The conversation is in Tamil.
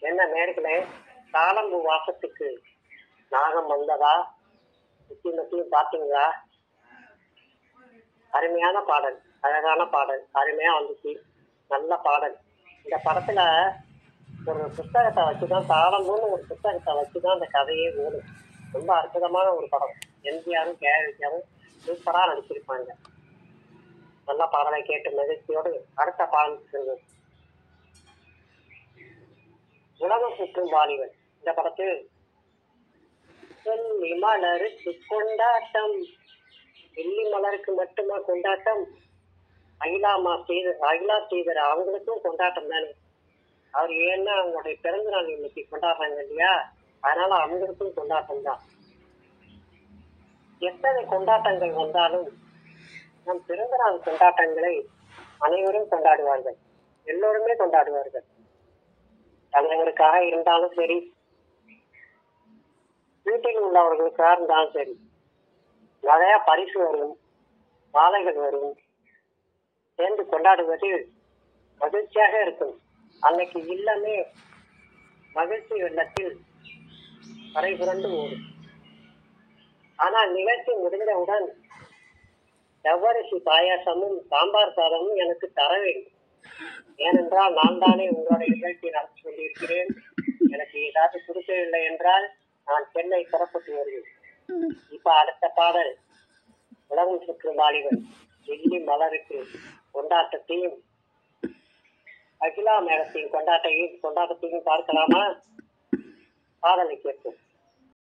என்ன நேர்களே தாளம்பூ வாசத்துக்கு நாகம் வந்ததா சுத்தி மத்தியும் பாத்தீங்களா அருமையான பாடல் அழகான பாடல் அருமையா வந்துச்சு நல்ல பாடல் இந்த படத்துல ஒரு புத்தகத்தை வச்சுதான் தாளம்பூன்னு ஒரு புத்தகத்தை வச்சுதான் அந்த கதையே ஓடும் ரொம்ப அற்புதமான ஒரு படம் எம்ஜிஆரும் கேஆரும் சூப்பரா நடிச்சிருப்பாங்க நல்ல பாடலை கேட்டு மகிழ்ச்சியோடு அடுத்த பாடல் செல்வோம் உலகம் சுற்றும் வாலிபன் இந்த படத்தில் வெள்ளி மலருக்கு கொண்டாட்டம் வெள்ளி மலருக்கு மட்டுமா கொண்டாட்டம் அகிலாமா ஸ்ரீதர் அகிலா ஸ்ரீதர் அவங்களுக்கும் கொண்டாட்டம் தானே அவர் ஏன்னா அவங்களுடைய பிறந்த நாள் இன்னைக்கு கொண்டாடுறாங்க இல்லையா அதனால அவங்களுக்கும் கொண்டாட்டம் தான் எத்தனை கொண்டாட்டங்கள் வந்தாலும் நம் பிறந்த நாள் கொண்டாட்டங்களை அனைவரும் கொண்டாடுவார்கள் எல்லோருமே கொண்டாடுவார்கள் தலைவருக்காக இருந்தாலும் சரி வீட்டில் உள்ளவர்களுக்காக இருந்தாலும் சரி நிறைய பரிசு வரும் மாலைகள் வரும் சேர்ந்து கொண்டாடுவது மகிழ்ச்சியாக இருக்கும் அன்னைக்கு இல்லமே மகிழ்ச்சி வெள்ளத்தில் கரை புரண்டு ஓடும் ஆனால் நிகழ்ச்சி முடிந்தவுடன் செவ்வரிசி பாயாசமும் சாம்பார் சாதமும் எனக்கு தர வேண்டும் ஏனென்றால் நான் தானே உங்களுடைய நிகழ்ச்சி நடத்தி கொண்டிருக்கிறேன் எனக்கு ஏதாவது கொடுக்கவில்லை என்றால் நான் சென்னை புறப்பட்டு வருவேன் இப்ப அடுத்த பாடல் உலகம் சுற்றும் வாலிபன் வெள்ளி மலருக்கு கொண்டாட்டத்தையும் அகிலா மேடத்தின் கொண்டாட்டையும் கொண்டாட்டத்தையும் பார்க்கலாமா பாடலை கேட்போம்